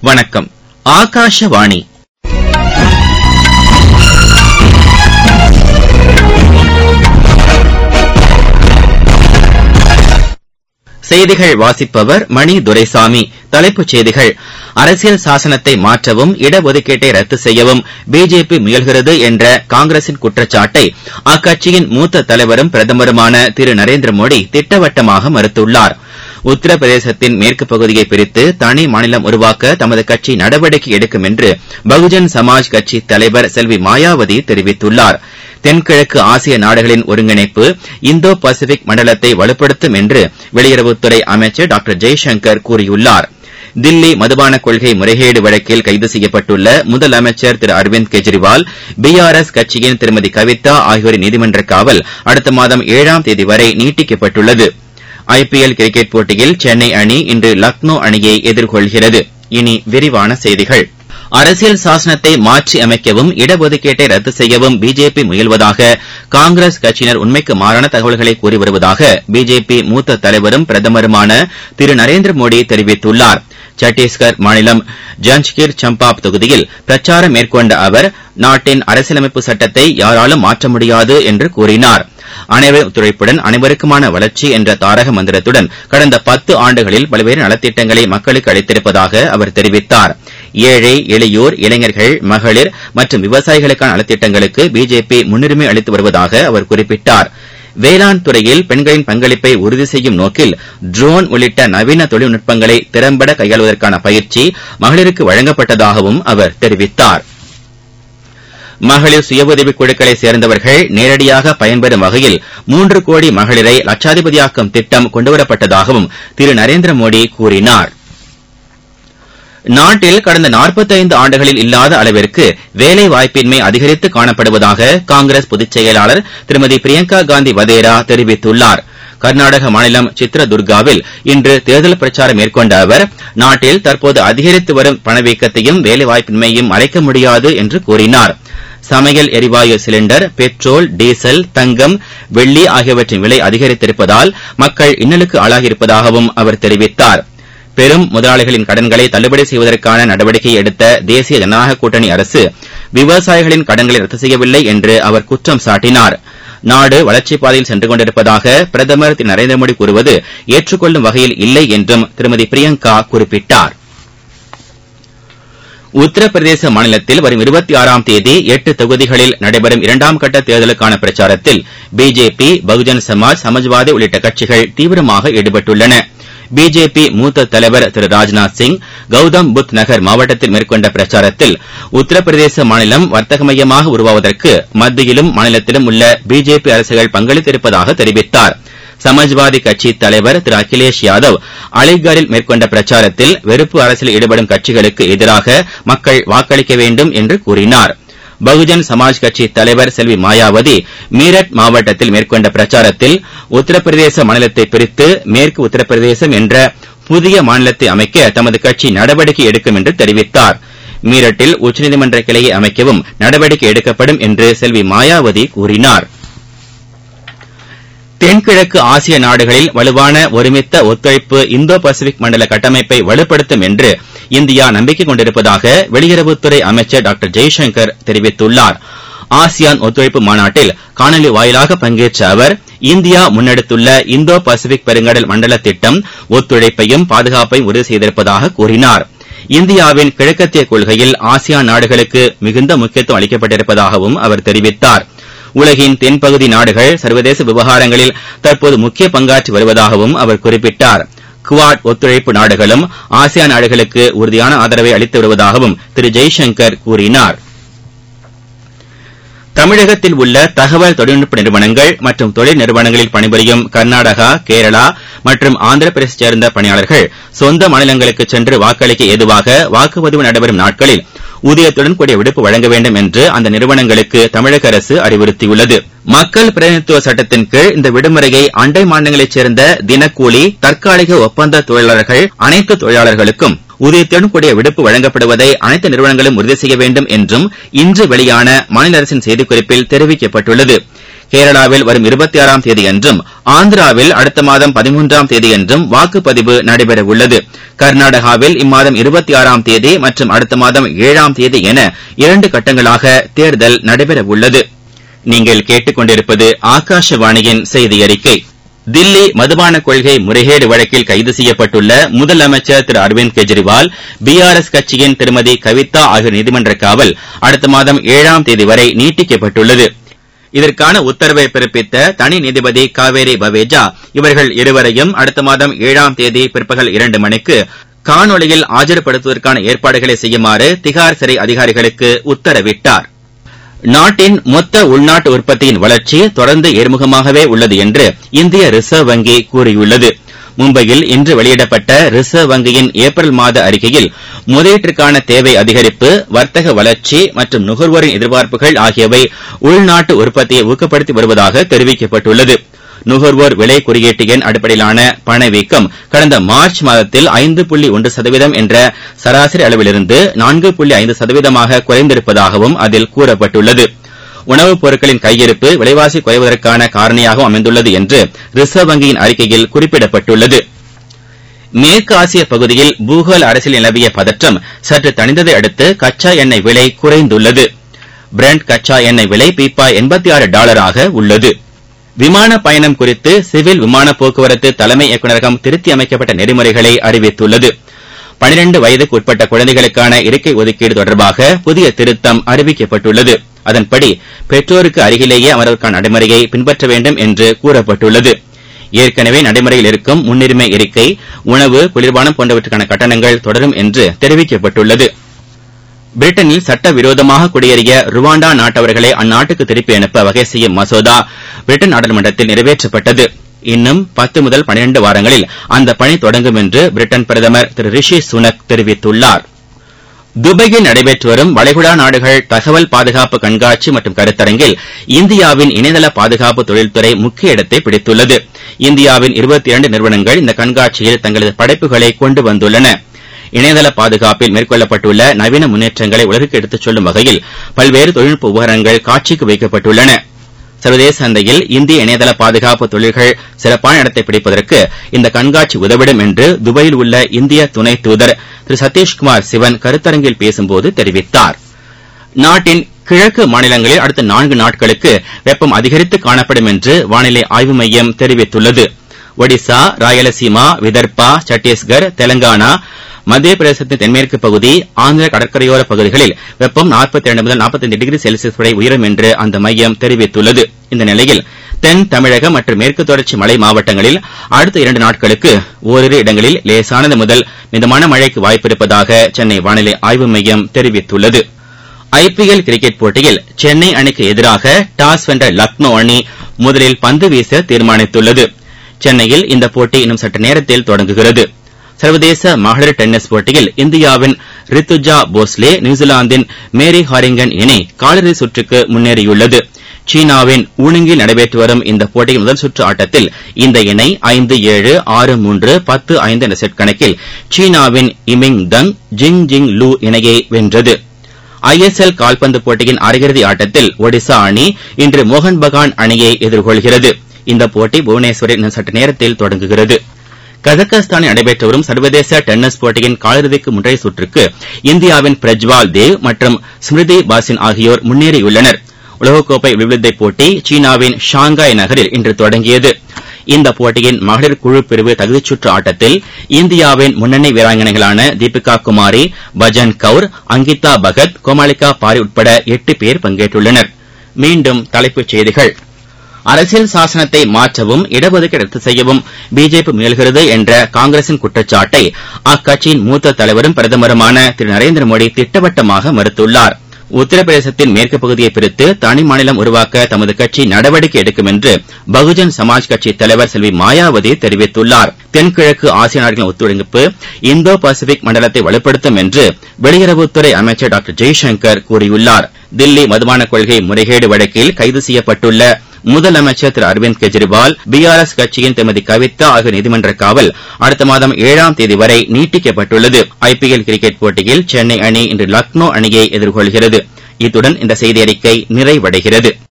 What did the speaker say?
வணக்கம் ஆகாஷவாணி செய்திகள் வாசிப்பவர் மணி துரைசாமி தலைப்புச் செய்திகள் அரசியல் சாசனத்தை மாற்றவும் இடஒதுக்கீட்டை ரத்து செய்யவும் பிஜேபி முயல்கிறது என்ற காங்கிரசின் குற்றச்சாட்டை அக்கட்சியின் மூத்த தலைவரும் பிரதமருமான திரு நரேந்திர மோடி திட்டவட்டமாக மறுத்துள்ளார் உத்தரப்பிரதேசத்தின் மேற்கு பகுதியை பிரித்து தனி மாநிலம் உருவாக்க தமது கட்சி நடவடிக்கை எடுக்கும் என்று பகுஜன் சமாஜ் கட்சி தலைவர் செல்வி மாயாவதி தெரிவித்துள்ளார் தென்கிழக்கு ஆசிய நாடுகளின் ஒருங்கிணைப்பு இந்தோ பசிபிக் மண்டலத்தை வலுப்படுத்தும் என்று வெளியுறவுத்துறை அமைச்சர் டாக்டர் ஜெய்சங்கர் கூறியுள்ளார் தில்லி மதுபான கொள்கை முறைகேடு வழக்கில் கைது செய்யப்பட்டுள்ள முதலமைச்சர் திரு அரவிந்த் கெஜ்ரிவால் பிஆர்எஸ் கட்சியின் திருமதி கவிதா ஆகியோரின் நீதிமன்ற காவல் அடுத்த மாதம் ஏழாம் தேதி வரை நீட்டிக்கப்பட்டுள்ளது ஐபிஎல் கிரிக்கெட் போட்டியில் சென்னை அணி இன்று லக்னோ அணியை எதிர்கொள்கிறது இனி விரிவான செய்திகள் அரசியல் சாசனத்தை மாற்றி அமைக்கவும் இடஒதுக்கீட்டை ரத்து செய்யவும் பிஜேபி முயல்வதாக காங்கிரஸ் கட்சியினர் உண்மைக்கு மாறான தகவல்களை கூறி வருவதாக பிஜேபி மூத்த தலைவரும் பிரதமருமான திரு நரேந்திர மோடி தெரிவித்துள்ளார் சத்தீஸ்கர் மாநிலம் ஜஞ்கிர் சம்பாப் தொகுதியில் பிரச்சாரம் மேற்கொண்ட அவர் நாட்டின் அரசியலமைப்பு சட்டத்தை யாராலும் மாற்ற முடியாது என்று கூறினார் அனைவரின் ஒத்துழைப்புடன் அனைவருக்குமான வளர்ச்சி என்ற தாரக மந்திரத்துடன் கடந்த பத்து ஆண்டுகளில் பல்வேறு நலத்திட்டங்களை மக்களுக்கு அளித்திருப்பதாக அவர் தெரிவித்தார் ஏழை எளியோர் இளைஞர்கள் மகளிர் மற்றும் விவசாயிகளுக்கான நலத்திட்டங்களுக்கு பிஜேபி முன்னுரிமை அளித்து வருவதாக அவர் குறிப்பிட்டார் வேளாண் துறையில் பெண்களின் பங்களிப்பை உறுதி செய்யும் நோக்கில் ட்ரோன் உள்ளிட்ட நவீன தொழில்நுட்பங்களை திறம்பட கையாளுவதற்கான பயிற்சி மகளிருக்கு வழங்கப்பட்டதாகவும் அவர் தெரிவித்தார் மகளிர் சுய உதவிக் குழுக்களை சேர்ந்தவர்கள் நேரடியாக பயன்பெறும் வகையில் மூன்று கோடி மகளிரை லட்சாதிபதியாக்கும் திட்டம் கொண்டுவரப்பட்டதாகவும் திரு நரேந்திர மோடி கூறினார் நாட்டில் கடந்த நாற்பத்தைந்து ஆண்டுகளில் இல்லாத அளவிற்கு வேலை வாய்ப்பின்மை அதிகரித்து காணப்படுவதாக காங்கிரஸ் பொதுச் செயலாளர் திருமதி பிரியங்கா காந்தி வதேரா தெரிவித்துள்ளார் கர்நாடக மாநிலம் சித்ரதுர்காவில் இன்று தேர்தல் பிரச்சாரம் மேற்கொண்ட அவர் நாட்டில் தற்போது அதிகரித்து வரும் பணவீக்கத்தையும் வேலைவாய்ப்பின்மையையும் மறைக்க முடியாது என்று கூறினார் சமையல் எரிவாயு சிலிண்டர் பெட்ரோல் டீசல் தங்கம் வெள்ளி ஆகியவற்றின் விலை அதிகரித்திருப்பதால் மக்கள் இன்னலுக்கு ஆளாகியிருப்பதாகவும் அவர் தெரிவித்தார் பெரும் முதலாளிகளின் கடன்களை தள்ளுபடி செய்வதற்கான நடவடிக்கையை எடுத்த தேசிய ஜனநாயக கூட்டணி அரசு விவசாயிகளின் கடன்களை ரத்து செய்யவில்லை என்று அவர் குற்றம் சாட்டினார் நாடு வளர்ச்சிப் பாதையில் சென்று கொண்டிருப்பதாக பிரதமர் திரு நரேந்திர மோடி கூறுவது ஏற்றுக்கொள்ளும் வகையில் இல்லை என்றும் திருமதி பிரியங்கா குறிப்பிட்டார் உத்தரப்பிரதேச மாநிலத்தில் வரும் இருபத்தி ஆறாம் தேதி எட்டு தொகுதிகளில் நடைபெறும் இரண்டாம் கட்ட தேர்தலுக்கான பிரச்சாரத்தில் பிஜேபி பகுஜன் சமாஜ் சமாஜ்வாதி உள்ளிட்ட கட்சிகள் தீவிரமாக ஈடுபட்டுள்ளன பிஜேபி மூத்த தலைவர் திரு ராஜ்நாத் சிங் கௌதம் புத் நகர் மாவட்டத்தில் மேற்கொண்ட பிரச்சாரத்தில் உத்தரப்பிரதேச மாநிலம் வர்த்தக மையமாக உருவாவதற்கு மத்தியிலும் மாநிலத்திலும் உள்ள பிஜேபி அரசுகள் பங்களித்திருப்பதாக தெரிவித்தார் சமாஜ்வாதி கட்சி தலைவர் திரு அகிலேஷ் யாதவ் அலிகாரில் மேற்கொண்ட பிரச்சாரத்தில் வெறுப்பு அரசியல் ஈடுபடும் கட்சிகளுக்கு எதிராக மக்கள் வாக்களிக்க வேண்டும் என்று கூறினார் பகுஜன் சமாஜ் கட்சி தலைவர் செல்வி மாயாவதி மீரட் மாவட்டத்தில் மேற்கொண்ட பிரச்சாரத்தில் உத்தரப்பிரதேச மாநிலத்தை பிரித்து மேற்கு உத்தரப்பிரதேசம் என்ற புதிய மாநிலத்தை அமைக்க தமது கட்சி நடவடிக்கை எடுக்கும் என்று தெரிவித்தார் மீரட்டில் உச்சநீதிமன்ற கிளையை அமைக்கவும் நடவடிக்கை எடுக்கப்படும் என்று செல்வி மாயாவதி கூறினார் தென்கிழக்கு ஆசிய நாடுகளில் வலுவான ஒருமித்த ஒத்துழைப்பு இந்தோ பசிபிக் மண்டல கட்டமைப்பை வலுப்படுத்தும் என்று இந்தியா நம்பிக்கை கொண்டிருப்பதாக வெளியுறவுத்துறை அமைச்சர் டாக்டர் ஜெய்சங்கர் தெரிவித்துள்ளார் ஆசியான் ஒத்துழைப்பு மாநாட்டில் காணொலி வாயிலாக பங்கேற்ற அவர் இந்தியா முன்னெடுத்துள்ள இந்தோ பசிபிக் பெருங்கடல் மண்டல திட்டம் ஒத்துழைப்பையும் பாதுகாப்பையும் உறுதி செய்திருப்பதாக கூறினார் இந்தியாவின் கிழக்கத்திய கொள்கையில் ஆசியான் நாடுகளுக்கு மிகுந்த முக்கியத்துவம் அளிக்கப்பட்டிருப்பதாகவும் அவர் தெரிவித்தார் உலகின் தென்பகுதி நாடுகள் சர்வதேச விவகாரங்களில் தற்போது முக்கிய பங்காற்றி வருவதாகவும் அவர் குறிப்பிட்டார் குவாட் ஒத்துழைப்பு நாடுகளும் ஆசியான் நாடுகளுக்கு உறுதியான ஆதரவை அளித்து வருவதாகவும் திரு ஜெய்சங்கர் கூறினார் தமிழகத்தில் உள்ள தகவல் தொழில்நுட்ப நிறுவனங்கள் மற்றும் தொழில் நிறுவனங்களில் பணிபுரியும் கர்நாடகா கேரளா மற்றும் ஆந்திர பிரதேச சேர்ந்த பணியாளர்கள் சொந்த மாநிலங்களுக்கு சென்று வாக்களிக்க ஏதுவாக வாக்குப்பதிவு நடைபெறும் நாட்களில் ஊதியத்துடன் கூடிய விடுப்பு வழங்க வேண்டும் என்று அந்த நிறுவனங்களுக்கு தமிழக அரசு அறிவுறுத்தியுள்ளது மக்கள் பிரதிநிதித்துவ சட்டத்தின் கீழ் இந்த விடுமுறையை அண்டை மாநிலங்களைச் சேர்ந்த தினக்கூலி தற்காலிக ஒப்பந்த தொழிலாளர்கள் அனைத்து தொழிலாளர்களுக்கும் ஊதியத்துடன் கூடிய விடுப்பு வழங்கப்படுவதை அனைத்து நிறுவனங்களும் உறுதி செய்ய வேண்டும் என்றும் இன்று வெளியான மாநில அரசின் செய்திக்குறிப்பில் தெரிவிக்கப்பட்டுள்ளது கேரளாவில் வரும் இருபத்தி ஆறாம் தேதியன்றும் ஆந்திராவில் அடுத்த மாதம் பதிமூன்றாம் தேதியன்றும் வாக்குப்பதிவு நடைபெறவுள்ளது கர்நாடகாவில் இம்மாதம் இருபத்தி ஆறாம் தேதி மற்றும் அடுத்த மாதம் ஏழாம் தேதி என இரண்டு கட்டங்களாக தேர்தல் நடைபெறவுள்ளது நீங்கள் கேட்டுக்கொண்டிருப்பது ஆகாஷவாணியின் செய்தி அறிக்கை தில்லி மதுபான கொள்கை முறைகேடு வழக்கில் கைது செய்யப்பட்டுள்ள முதலமைச்சர் திரு அரவிந்த் கெஜ்ரிவால் பிஆர்எஸ் கட்சியின் திருமதி கவிதா ஆகியோர் நீதிமன்ற காவல் அடுத்த மாதம் ஏழாம் தேதி வரை நீட்டிக்கப்பட்டுள்ளது இதற்கான உத்தரவை பிறப்பித்த தனி நீதிபதி காவேரி பவேஜா இவர்கள் இருவரையும் அடுத்த மாதம் ஏழாம் தேதி பிற்பகல் இரண்டு மணிக்கு காணொலியில் ஆஜர்படுத்துவதற்கான ஏற்பாடுகளை செய்யுமாறு திகார் சிறை அதிகாரிகளுக்கு உத்தரவிட்டார் நாட்டின் மொத்த உள்நாட்டு உற்பத்தியின் வளர்ச்சி தொடர்ந்து ஏர்முகமாகவே உள்ளது என்று இந்திய ரிசர்வ் வங்கி கூறியுள்ளது மும்பையில் இன்று வெளியிடப்பட்ட ரிசர்வ் வங்கியின் ஏப்ரல் மாத அறிக்கையில் முதலீட்டிற்கான தேவை அதிகரிப்பு வர்த்தக வளர்ச்சி மற்றும் நுகர்வோரின் எதிர்பார்ப்புகள் ஆகியவை உள்நாட்டு உற்பத்தியை ஊக்கப்படுத்தி வருவதாக தெரிவிக்கப்பட்டுள்ளது நுகர்வோர் விலை குறியீட்டு எண் அடிப்படையிலான பணவீக்கம் கடந்த மார்ச் மாதத்தில் ஐந்து புள்ளி ஒன்று சதவீதம் என்ற சராசரி அளவிலிருந்து நான்கு புள்ளி ஐந்து சதவீதமாக குறைந்திருப்பதாகவும் அதில் கூறப்பட்டுள்ளது உணவுப் பொருட்களின் கையிருப்பு விலைவாசி குறைவதற்கான காரணியாகவும் அமைந்துள்ளது என்று ரிசர்வ் வங்கியின் அறிக்கையில் குறிப்பிடப்பட்டுள்ளது மேற்கு ஆசிய பகுதியில் பூகோள் அரசியல் நிலவிய பதற்றம் சற்று தணிந்ததை அடுத்து கச்சா எண்ணெய் விலை குறைந்துள்ளது பிரெண்ட் கச்சா எண்ணெய் விலை பீப்பாய் எண்பத்தி ஆறு டாலராக உள்ளது விமான பயணம் குறித்து சிவில் விமான போக்குவரத்து தலைமை இயக்குநரகம் திருத்தி அமைக்கப்பட்ட நெறிமுறைகளை அறிவித்துள்ளது பனிரெண்டு வயதுக்கு உட்பட்ட குழந்தைகளுக்கான இருக்கை ஒதுக்கீடு தொடர்பாக புதிய திருத்தம் அறிவிக்கப்பட்டுள்ளது அதன்படி பெற்றோருக்கு அருகிலேயே அமர்வதற்கான நடைமுறையை பின்பற்ற வேண்டும் என்று கூறப்பட்டுள்ளது ஏற்கனவே நடைமுறையில் இருக்கும் முன்னுரிமை இருக்கை உணவு குளிர்பானம் போன்றவற்றுக்கான கட்டணங்கள் தொடரும் என்று தெரிவிக்கப்பட்டுள்ளது பிரிட்டனில் சட்டவிரோதமாக குடியேறிய ருவாண்டா நாட்டவர்களை அந்நாட்டுக்கு திருப்பி அனுப்ப வகை செய்யும் மசோதா பிரிட்டன் நாடாளுமன்றத்தில் நிறைவேற்றப்பட்டது இன்னும் பத்து முதல் பனிரண்டு வாரங்களில் அந்த பணி தொடங்கும் என்று பிரிட்டன் பிரதமர் திரு ரிஷி சுனக் தெரிவித்துள்ளார் துபாயில் நடைபெற்று வரும் வளைகுடா நாடுகள் தகவல் பாதுகாப்பு கண்காட்சி மற்றும் கருத்தரங்கில் இந்தியாவின் இணையதள பாதுகாப்பு தொழில்துறை முக்கிய இடத்தை பிடித்துள்ளது இந்தியாவின் இருபத்தி இரண்டு நிறுவனங்கள் இந்த கண்காட்சியில் தங்களது படைப்புகளை கொண்டு வந்துள்ளன இணையதள பாதுகாப்பில் மேற்கொள்ளப்பட்டுள்ள நவீன முன்னேற்றங்களை உலகுக்கு எடுத்துச் சொல்லும் வகையில் பல்வேறு தொழில்நுட்ப உபகரணங்கள் காட்சிக்கு வைக்கப்பட்டுள்ளன சர்வதேச சந்தையில் இந்திய இணையதள பாதுகாப்பு தொழில்கள் சிறப்பான இடத்தை பிடிப்பதற்கு இந்த கண்காட்சி உதவிடும் என்று துபாயில் உள்ள இந்திய துணை தூதர் திரு சதீஷ்குமார் சிவன் கருத்தரங்கில் பேசும்போது தெரிவித்தார் நாட்டின் கிழக்கு மாநிலங்களில் அடுத்த நான்கு நாட்களுக்கு வெப்பம் அதிகரித்து காணப்படும் என்று வானிலை ஆய்வு மையம் தெரிவித்துள்ளது ஒடிசா ராயலசீமா விதர்பா சத்தீஸ்கர் தெலங்கானா மத்திய பிரதேசத்தின் தென்மேற்கு பகுதி ஆந்திர கடற்கரையோர பகுதிகளில் வெப்பம் 42 முதல் 45 டிகிரி செல்சியஸ் வரை உயரும் என்று அந்த மையம் தெரிவித்துள்ளது இந்த நிலையில் தென் தமிழகம் மற்றும் மேற்கு தொடர்ச்சி மலை மாவட்டங்களில் அடுத்த இரண்டு நாட்களுக்கு ஓரிரு இடங்களில் லேசானது முதல் மிதமான மழைக்கு வாய்ப்பிருப்பதாக சென்னை வானிலை ஆய்வு மையம் தெரிவித்துள்ளது ஐபிஎல் கிரிக்கெட் போட்டியில் சென்னை அணிக்கு எதிராக டாஸ் வென்ற லக்னோ அணி முதலில் பந்து வீச தீர்மானித்துள்ளது சென்னையில் இந்த போட்டி இன்னும் சற்று நேரத்தில் தொடங்குகிறது சர்வதேச மகளிர் டென்னிஸ் போட்டியில் இந்தியாவின் ரித்துஜா போஸ்லே நியூசிலாந்தின் மேரி ஹாரிங்கன் இணை காலிறுதி சுற்றுக்கு முன்னேறியுள்ளது சீனாவின் ஊனிங்கில் நடைபெற்று வரும் இந்த போட்டியின் முதல் சுற்று ஆட்டத்தில் இந்த இணை ஐந்து ஏழு ஆறு மூன்று பத்து ஐந்து என்ற செட் கணக்கில் சீனாவின் இமிங் தங் ஜிங் ஜிங் லூ இணையை வென்றது ஐஎஸ்எல் கால்பந்து போட்டியின் அரையிறுதி ஆட்டத்தில் ஒடிசா அணி இன்று மோகன் பகான் அணியை எதிர்கொள்கிறது இந்த போட்டி புவனேஸ்வரில் இன்னும் சற்று நேரத்தில் தொடங்குகிறது கஜகஸ்தானில் நடைபெற்று வரும் சர்வதேச டென்னிஸ் போட்டியின் காலிறுதிக்கு முந்தைய சுற்றுக்கு இந்தியாவின் பிரஜ்வால் தேவ் மற்றும் ஸ்மிருதி பாசின் ஆகியோர் முன்னேறியுள்ளனர் உலகக்கோப்பை வில்வித்தை போட்டி சீனாவின் ஷாங்காய் நகரில் இன்று தொடங்கியது இந்த போட்டியின் மகளிர் குழு பிரிவு தகுதிச்சுற்று ஆட்டத்தில் இந்தியாவின் முன்னணி வீராங்கனைகளான தீபிகா குமாரி பஜன் கவுர் அங்கிதா பகத் கோமாலிகா பாரி உட்பட எட்டு பேர் பங்கேற்றுள்ளனர் மீண்டும் தலைப்புச் செய்திகள் அரசியல் சாசனத்தை மாற்றவும் இடஒதுக்கீடு ரத்து செய்யவும் பிஜேபி முயல்கிறது என்ற காங்கிரசின் குற்றச்சாட்டை அக்கட்சியின் மூத்த தலைவரும் பிரதமருமான திரு நரேந்திர மோடி திட்டவட்டமாக மறுத்துள்ளார் உத்தரப்பிரதேசத்தின் மேற்கு பகுதியை பிரித்து தனி மாநிலம் உருவாக்க தமது கட்சி நடவடிக்கை எடுக்கும் என்று பகுஜன் சமாஜ் கட்சி தலைவர் செல்வி மாயாவதி தெரிவித்துள்ளார் தென்கிழக்கு ஆசிய நாடுகளின் ஒத்துழைப்பு இந்தோ பசிபிக் மண்டலத்தை வலுப்படுத்தும் என்று வெளியுறவுத்துறை அமைச்சர் டாக்டர் ஜெய்சங்கர் கூறியுள்ளார் தில்லி மதுபான கொள்கை முறைகேடு வழக்கில் கைது செய்யப்பட்டுள்ள முதலமைச்சர் திரு அரவிந்த் கெஜ்ரிவால் பிஆர்எஸ் கட்சியின் திருமதி கவிதா ஆகியோர் நீதிமன்ற காவல் அடுத்த மாதம் ஏழாம் தேதி வரை நீட்டிக்கப்பட்டுள்ளது ஐபிஎல் கிரிக்கெட் போட்டியில் சென்னை அணி இன்று லக்னோ அணியை எதிர்கொள்கிறது இத்துடன் இந்த செய்தியறிக்கை நிறைவடைகிறது